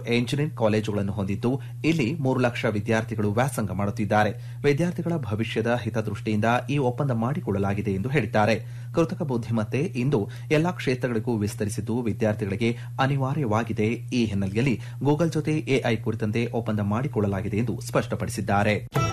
engineering ಕಾಲೇಜುಗಳನ್ನು ಹೊಂದಿದ್ದು ಇಲ್ಲಿ ಮೂರು ಲಕ್ಷ ವಿದ್ಯಾರ್ಥಿಗಳು ವ್ಯಾಸಂಗ ಮಾಡುತ್ತಿದ್ದಾರೆ ವಿದ್ಯಾರ್ಥಿಗಳ ಭವಿಷ್ಯದ ಹಿತದೃಷ್ಟಿಯಿಂದ ಈ ಒಪ್ಪಂದ ಮಾಡಿಕೊಳ್ಳಲಾಗಿದೆ ಎಂದು ಹೇಳಿದ್ದಾರೆ ಕೃತಕ ಬುದ್ದಿಮತ್ತೆ ಇಂದು ಎಲ್ಲಾ ಕ್ಷೇತ್ರಗಳಿಗೂ ವಿಸ್ತರಿಸಿದ್ದು ವಿದ್ಯಾರ್ಥಿಗಳಿಗೆ ಅನಿವಾರ್ಯವಾಗಿದೆ ಈ ಹಿನ್ನೆಲೆಯಲ್ಲಿ ಗೂಗಲ್ ಜೊತೆ ಎಐ ಕುರಿತಂತೆ ಒಪ್ಪಂದ ಮಾಡಿಕೊಳ್ಳಲಾಗಿದೆ ಎಂದು ಸ್ಪಷ್ಟಪಡಿಸಿದ್ದಾರೆ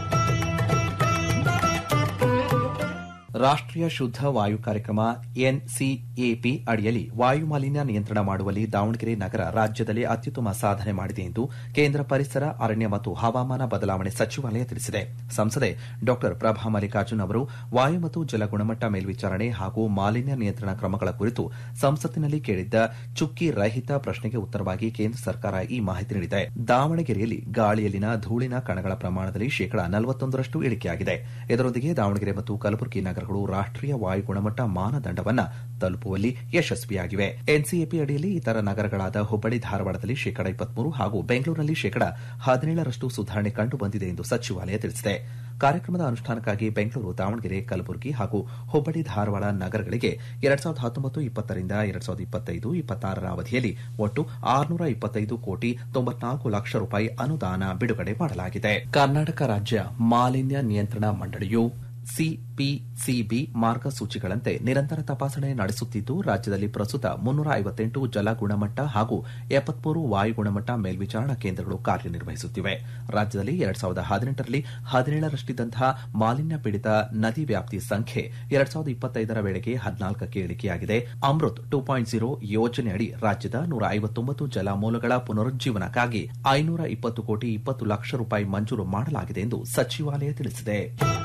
ರಾಷ್ಟೀಯ ಶುದ್ದ ವಾಯು ಕಾರ್ಯಕ್ರಮ ಎನ್ಸಿಎಪಿ ಅಡಿಯಲ್ಲಿ ವಾಯು ಮಾಲಿನ್ಯ ನಿಯಂತ್ರಣ ಮಾಡುವಲ್ಲಿ ದಾವಣಗೆರೆ ನಗರ ರಾಜ್ಯದಲ್ಲಿ ಅತ್ಯುತ್ತಮ ಸಾಧನೆ ಮಾಡಿದೆ ಎಂದು ಕೇಂದ್ರ ಪರಿಸರ ಅರಣ್ಯ ಮತ್ತು ಹವಾಮಾನ ಬದಲಾವಣೆ ಸಚಿವಾಲಯ ತಿಳಿಸಿದೆ ಸಂಸದೆ ಡಾ ಪ್ರಭಾ ಮಲ್ಲಿಕಾರ್ಜುನ್ ಅವರು ವಾಯು ಮತ್ತು ಜಲ ಗುಣಮಟ್ಟ ಮೇಲ್ವಿಚಾರಣೆ ಹಾಗೂ ಮಾಲಿನ್ಯ ನಿಯಂತ್ರಣ ಕ್ರಮಗಳ ಕುರಿತು ಸಂಸತ್ತಿನಲ್ಲಿ ಕೇಳಿದ್ದ ಚುಕ್ಕಿ ರಹಿತ ಪ್ರಶ್ನೆಗೆ ಉತ್ತರವಾಗಿ ಕೇಂದ್ರ ಸರ್ಕಾರ ಈ ಮಾಹಿತಿ ನೀಡಿದೆ ದಾವಣಗೆರೆಯಲ್ಲಿ ಗಾಳಿಯಲ್ಲಿನ ಧೂಳಿನ ಕಣಗಳ ಪ್ರಮಾಣದಲ್ಲಿ ಶೇಕಡಾ ನಲವತ್ತೊಂದರಷ್ಟು ಇಳಿಕೆಯಾಗಿದೆ ಇದರೊಂದಿಗೆ ದಾವಣಗೆರೆ ಮತ್ತು ಕಲಬುರಗಿ ನಗರಗಳು ರಾಷ್ಟೀಯ ವಾಯು ಗುಣಮಟ್ಟ ಮಾನದಂಡವನ್ನ ತಲುಪುವಲ್ಲಿ ಯಶಸ್ವಿಯಾಗಿವೆ ಎನ್ಸಿಎಪಿ ಅಡಿಯಲ್ಲಿ ಇತರ ನಗರಗಳಾದ ಹುಬ್ಬಳ್ಳಿ ಧಾರವಾಡದಲ್ಲಿ ಶೇಕಡಾ ಇಪ್ಪತ್ಮೂರು ಹಾಗೂ ಬೆಂಗಳೂರಿನಲ್ಲಿ ಶೇಕಡಾ ಹದಿನೇಳರಷ್ಟು ಸುಧಾರಣೆ ಕಂಡು ಬಂದಿದೆ ಎಂದು ಸಚಿವಾಲಯ ತಿಳಿಸಿದೆ ಕಾರ್ಯಕ್ರಮದ ಅನುಷ್ಠಾನಕ್ಕಾಗಿ ಬೆಂಗಳೂರು ದಾವಣಗೆರೆ ಕಲಬುರಗಿ ಹಾಗೂ ಹುಬ್ಬಳ್ಳಿ ಧಾರವಾಡ ನಗರಗಳಿಗೆ ಎರಡ್ ಸಾವಿರದ ಹತ್ತೊಂಬತ್ತು ಇಪ್ಪತ್ತರಿಂದ ಎರಡ್ ಸಾವಿರದ ಇಪ್ಪತ್ತೈದು ಇಪ್ಪತ್ತಾರರ ಅವಧಿಯಲ್ಲಿ ಒಟ್ಟು ಆರುನೂರ ಇಪ್ಪತ್ತೈದು ಕೋಟಿ ತೊಂಬತ್ನಾಲ್ಕು ಲಕ್ಷ ರೂಪಾಯಿ ಅನುದಾನ ಬಿಡುಗಡೆ ಮಾಡಲಾಗಿದೆ ಕರ್ನಾಟಕ ರಾಜ್ಯ ಮಾಲಿನ್ಯ ನಿಯಂತ್ರಣ ಮಂಡಳಿಯು ಸಿಪಿಸಿಬಿ ಮಾರ್ಗಸೂಚಿಗಳಂತೆ ನಿರಂತರ ತಪಾಸಣೆ ನಡೆಸುತ್ತಿದ್ದು ರಾಜ್ಯದಲ್ಲಿ ಪ್ರಸ್ತುತ ಮುನ್ನೂರ ಐವತ್ತೆಂಟು ಜಲ ಗುಣಮಟ್ಟ ಹಾಗೂ ಎಪ್ಪತ್ಮೂರು ವಾಯು ಗುಣಮಟ್ಟ ಮೇಲ್ವಿಚಾರಣಾ ಕೇಂದ್ರಗಳು ಕಾರ್ಯನಿರ್ವಹಿಸುತ್ತಿವೆ ರಾಜ್ಯದಲ್ಲಿ ಎರಡ್ ಸಾವಿರದ ಹದಿನೆಂಟರಲ್ಲಿ ಹದಿನೇಳರಷ್ಟಿದ್ದಂತಹ ಮಾಲಿನ್ಯ ಪೀಡಿತ ನದಿ ವ್ಯಾಪ್ತಿ ಸಂಖ್ಯೆ ಎರಡ್ ಸಾವಿರದ ಇಪ್ಪತ್ತೈದರ ವೇಳೆಗೆ ಹದಿನಾಲ್ಕಕ್ಕೆ ಇಳಿಕೆಯಾಗಿದೆ ಅಮೃತ್ ಟೂ ಪಾಯಿಂಟ್ ಜೀರೋ ಯೋಜನೆಯಡಿ ರಾಜ್ಯದ ನೂರ ಐವತ್ತೊಂಬತ್ತು ಜಲಮೂಲಗಳ ಪುನರುಜ್ಜೀವನಕ್ಕಾಗಿ ಐನೂರ ಇಪ್ಪತ್ತು ಕೋಟಿ ಇಪ್ಪತ್ತು ಲಕ್ಷ ರೂಪಾಯಿ ಮಂಜೂರು ಮಾಡಲಾಗಿದೆ ಎಂದು ಸಚಿವಾಲಯ ತಿಳಿಸಿದೆ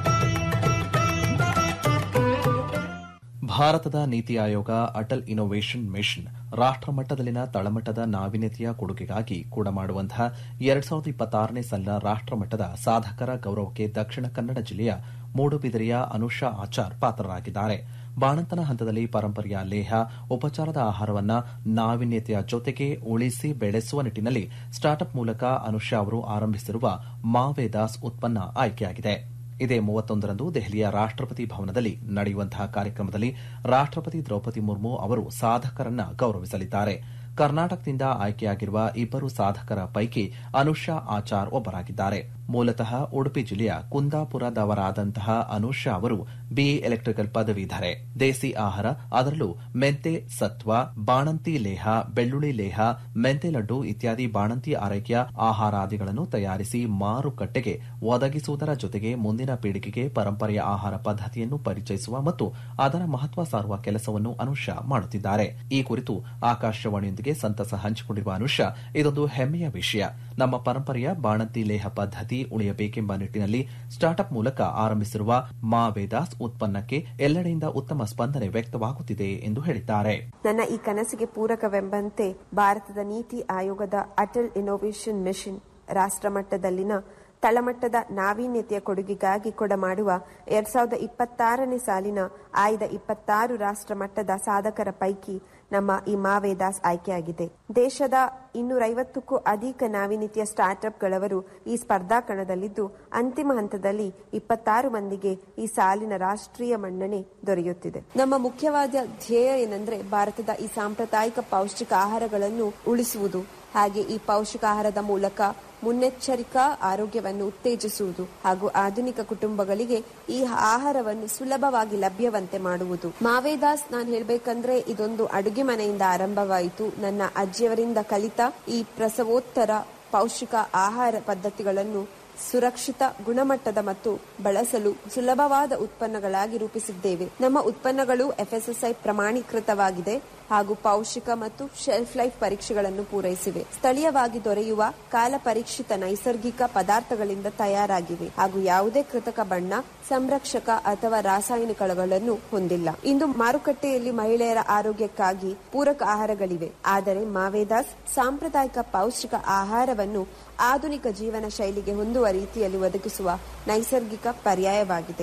ಭಾರತದ ನೀತಿ ಆಯೋಗ ಅಟಲ್ ಇನ್ನೋವೇಷನ್ ಮಿಷನ್ ರಾಷ್ಟಮಟ್ಟದಲ್ಲಿನ ತಳಮಟ್ಟದ ನಾವೀನ್ಯತೆಯ ಕೊಡುಗೆಗಾಗಿ ಕೂಡ ಮಾಡುವಂತಹ ಎರಡ್ ಸಾವಿರದ ಇಪ್ಪತ್ತಾರನೇ ಸಾಲಿನ ರಾಷ್ಟಮಟ್ಟದ ಸಾಧಕರ ಗೌರವಕ್ಕೆ ದಕ್ಷಿಣ ಕನ್ನಡ ಜಿಲ್ಲೆಯ ಮೂಡುಬಿದಿರೆಯ ಅನುಷಾ ಆಚಾರ್ ಪಾತ್ರರಾಗಿದ್ದಾರೆ ಬಾಣಂತನ ಹಂತದಲ್ಲಿ ಪರಂಪರೆಯ ಲೇಹ ಉಪಚಾರದ ಆಹಾರವನ್ನ ನಾವೀನ್ಯತೆಯ ಜೊತೆಗೆ ಉಳಿಸಿ ಬೆಳೆಸುವ ನಿಟ್ಟಿನಲ್ಲಿ ಸ್ಟಾರ್ಟ್ಅಪ್ ಮೂಲಕ ಅನುಷಾ ಅವರು ಆರಂಭಿಸಿರುವ ಮಾವೇದಾಸ್ ಉತ್ಪನ್ನ ಆಯ್ಕೆಯಾಗಿದೆ ಇದೇ ಮೂವತ್ತೊಂದರಂದು ದೆಹಲಿಯ ರಾಷ್ಟಪತಿ ಭವನದಲ್ಲಿ ನಡೆಯುವಂತಹ ಕಾರ್ಯಕ್ರಮದಲ್ಲಿ ರಾಷ್ಟಪತಿ ದ್ರೌಪದಿ ಮುರ್ಮು ಅವರು ಸಾಧಕರನ್ನ ಗೌರವಿಸಲಿದ್ದಾರೆ ಕರ್ನಾಟಕದಿಂದ ಆಯ್ಕೆಯಾಗಿರುವ ಇಬ್ಬರು ಸಾಧಕರ ಪೈಕಿ ಅನುಷಾ ಆಚಾರ್ ಒಬ್ಬರಾಗಿದ್ದಾರೆ ಮೂಲತಃ ಉಡುಪಿ ಜಿಲ್ಲೆಯ ಕುಂದಾಪುರದವರಾದಂತಹ ಅನುಷಾ ಅವರು ಬಿಇ ಎಲೆಕ್ಟ್ರಿಕಲ್ ಪದವೀಧರೆ ದೇಸಿ ಆಹಾರ ಅದರಲ್ಲೂ ಮೆಂತೆ ಸತ್ವ ಬಾಣಂತಿ ಲೇಹ ಬೆಳ್ಳುಳ್ಳಿ ಲೇಹ ಮೆಂತೆ ಲಡ್ಡು ಇತ್ಯಾದಿ ಬಾಣಂತಿ ಆರೈಕೆಯ ಆಹಾರಾದಿಗಳನ್ನು ತಯಾರಿಸಿ ಮಾರುಕಟ್ಟೆಗೆ ಒದಗಿಸುವುದರ ಜೊತೆಗೆ ಮುಂದಿನ ಪೀಳಿಗೆಗೆ ಪರಂಪರೆಯ ಆಹಾರ ಪದ್ಧತಿಯನ್ನು ಪರಿಚಯಿಸುವ ಮತ್ತು ಅದರ ಮಹತ್ವ ಸಾರುವ ಕೆಲಸವನ್ನು ಅನುಷಾ ಮಾಡುತ್ತಿದ್ದಾರೆ ಈ ಕುರಿತು ಆಕಾಶವಾಣಿಯೊಂದಿಗೆ ಸಂತಸ ಹಂಚಿಕೊಂಡಿರುವ ಅನುಷಾ ಇದೊಂದು ಹೆಮ್ಮೆಯ ವಿಷಯ ನಮ್ಮ ಪರಂಪರೆಯ ಬಾಣಂತಿ ಲೇಹ ಪದ್ಧತಿ ಉಳಿಯಬೇಕೆಂಬ ನಿಟ್ಟಿನಲ್ಲಿ ಸ್ಟಾರ್ಟ್ಅಪ್ ಮೂಲಕ ಆರಂಭಿಸಿರುವ ಮಾ ವೇದಾಸ್ ಉತ್ಪನ್ನಕ್ಕೆ ಎಲ್ಲೆಡೆಯಿಂದ ಉತ್ತಮ ಸ್ಪಂದನೆ ವ್ಯಕ್ತವಾಗುತ್ತಿದೆ ಎಂದು ಹೇಳಿದ್ದಾರೆ ನನ್ನ ಈ ಕನಸಿಗೆ ಪೂರಕವೆಂಬಂತೆ ಭಾರತದ ನೀತಿ ಆಯೋಗದ ಅಟಲ್ ಇನ್ನೋವೇಷನ್ ಮಿಷನ್ ರಾಷ್ಟ್ರಮಟ್ಟದಲ್ಲಿನ ತಳಮಟ್ಟದ ನಾವೀನ್ಯತೆಯ ಕೊಡುಗೆಗಾಗಿ ಕೊಡಮಾಡುವ ಎರಡ್ ಸಾವಿರದ ಇಪ್ಪತ್ತಾರನೇ ಸಾಲಿನ ಆಯ್ದ ಇಪ್ಪತ್ತಾರು ರಾಷ್ಟ್ರ ಮಟ್ಟದ ಸಾಧಕರ ಪೈಕಿ ನಮ್ಮ ಈ ಮಾವೇದಾಸ್ ಆಯ್ಕೆಯಾಗಿದೆ ದೇಶದ ಇನ್ನೂರೈವತ್ತಕ್ಕೂ ಅಧಿಕ ನಾವೀನ್ಯತೆಯ ಸ್ಟಾರ್ಟ್ಅಪ್ಗಳವರು ಈ ಸ್ಪರ್ಧಾ ಕಣದಲ್ಲಿದ್ದು ಅಂತಿಮ ಹಂತದಲ್ಲಿ ಇಪ್ಪತ್ತಾರು ಮಂದಿಗೆ ಈ ಸಾಲಿನ ರಾಷ್ಟ್ರೀಯ ಮನ್ನಣೆ ದೊರೆಯುತ್ತಿದೆ ನಮ್ಮ ಮುಖ್ಯವಾದ ಧ್ಯೇಯ ಏನಂದ್ರೆ ಭಾರತದ ಈ ಸಾಂಪ್ರದಾಯಿಕ ಪೌಷ್ಟಿಕ ಆಹಾರಗಳನ್ನು ಉಳಿಸುವುದು ಹಾಗೆ ಈ ಪೌಷ್ಟಿಕ ಆಹಾರದ ಮೂಲಕ ಮುನ್ನೆಚ್ಚರಿಕಾ ಆರೋಗ್ಯವನ್ನು ಉತ್ತೇಜಿಸುವುದು ಹಾಗೂ ಆಧುನಿಕ ಕುಟುಂಬಗಳಿಗೆ ಈ ಆಹಾರವನ್ನು ಸುಲಭವಾಗಿ ಲಭ್ಯವಂತೆ ಮಾಡುವುದು ಮಾವೇದಾಸ್ ನಾನು ಹೇಳ್ಬೇಕಂದ್ರೆ ಇದೊಂದು ಅಡುಗೆ ಮನೆಯಿಂದ ಆರಂಭವಾಯಿತು ನನ್ನ ಅಜ್ಜಿಯವರಿಂದ ಕಲಿತ ಈ ಪ್ರಸವೋತ್ತರ ಪೌಷ್ಟಿಕ ಆಹಾರ ಪದ್ಧತಿಗಳನ್ನು ಸುರಕ್ಷಿತ ಗುಣಮಟ್ಟದ ಮತ್ತು ಬಳಸಲು ಸುಲಭವಾದ ಉತ್ಪನ್ನಗಳಾಗಿ ರೂಪಿಸಿದ್ದೇವೆ ನಮ್ಮ ಉತ್ಪನ್ನಗಳು ಎಫ್ಎಸ್ಎಸ್ಐ ಪ್ರಮಾಣೀಕೃತವಾಗಿದೆ ಹಾಗೂ ಪೌಷ್ಟಿಕ ಮತ್ತು ಶೆಲ್ಫ್ ಲೈಫ್ ಪರೀಕ್ಷೆಗಳನ್ನು ಪೂರೈಸಿವೆ ಸ್ಥಳೀಯವಾಗಿ ದೊರೆಯುವ ಕಾಲ ಪರೀಕ್ಷಿತ ನೈಸರ್ಗಿಕ ಪದಾರ್ಥಗಳಿಂದ ತಯಾರಾಗಿವೆ ಹಾಗೂ ಯಾವುದೇ ಕೃತಕ ಬಣ್ಣ ಸಂರಕ್ಷಕ ಅಥವಾ ರಾಸಾಯನಿಕಗಳನ್ನು ಹೊಂದಿಲ್ಲ ಇಂದು ಮಾರುಕಟ್ಟೆಯಲ್ಲಿ ಮಹಿಳೆಯರ ಆರೋಗ್ಯಕ್ಕಾಗಿ ಪೂರಕ ಆಹಾರಗಳಿವೆ ಆದರೆ ಮಾವೇದಾಸ್ ಸಾಂಪ್ರದಾಯಿಕ ಪೌಷ್ಟಿಕ ಆಹಾರವನ್ನು ಆಧುನಿಕ ಜೀವನ ಶೈಲಿಗೆ ಹೊಂದುವ ರೀತಿಯಲ್ಲಿ ಒದಗಿಸುವ ನೈಸರ್ಗಿಕ ಪರ್ಯಾಯವಾಗಿದೆ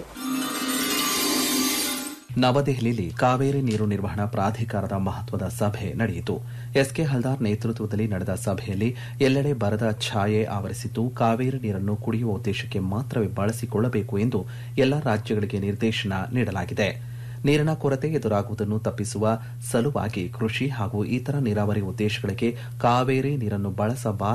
ನವದೆಹಲಿಯಲ್ಲಿ ಕಾವೇರಿ ನೀರು ನಿರ್ವಹಣಾ ಪ್ರಾಧಿಕಾರದ ಮಹತ್ವದ ಸಭೆ ನಡೆಯಿತು ಎಸ್ಕೆ ಹಲ್ದಾರ್ ನೇತೃತ್ವದಲ್ಲಿ ನಡೆದ ಸಭೆಯಲ್ಲಿ ಎಲ್ಲೆಡೆ ಬರದ ಛಾಯೆ ಆವರಿಸಿದ್ದು ಕಾವೇರಿ ನೀರನ್ನು ಕುಡಿಯುವ ಉದ್ದೇಶಕ್ಕೆ ಮಾತ್ರವೇ ಬಳಸಿಕೊಳ್ಳಬೇಕು ಎಂದು ಎಲ್ಲಾ ರಾಜ್ಯಗಳಿಗೆ ನಿರ್ದೇಶನ ನೀಡಲಾಗಿದೆ ನೀರಿನ ಕೊರತೆ ಎದುರಾಗುವುದನ್ನು ತಪ್ಪಿಸುವ ಸಲುವಾಗಿ ಕೃಷಿ ಹಾಗೂ ಇತರ ನೀರಾವರಿ ಉದ್ದೇಶಗಳಿಗೆ ಕಾವೇರಿ ನೀರನ್ನು ಬಳಸಬಾರದು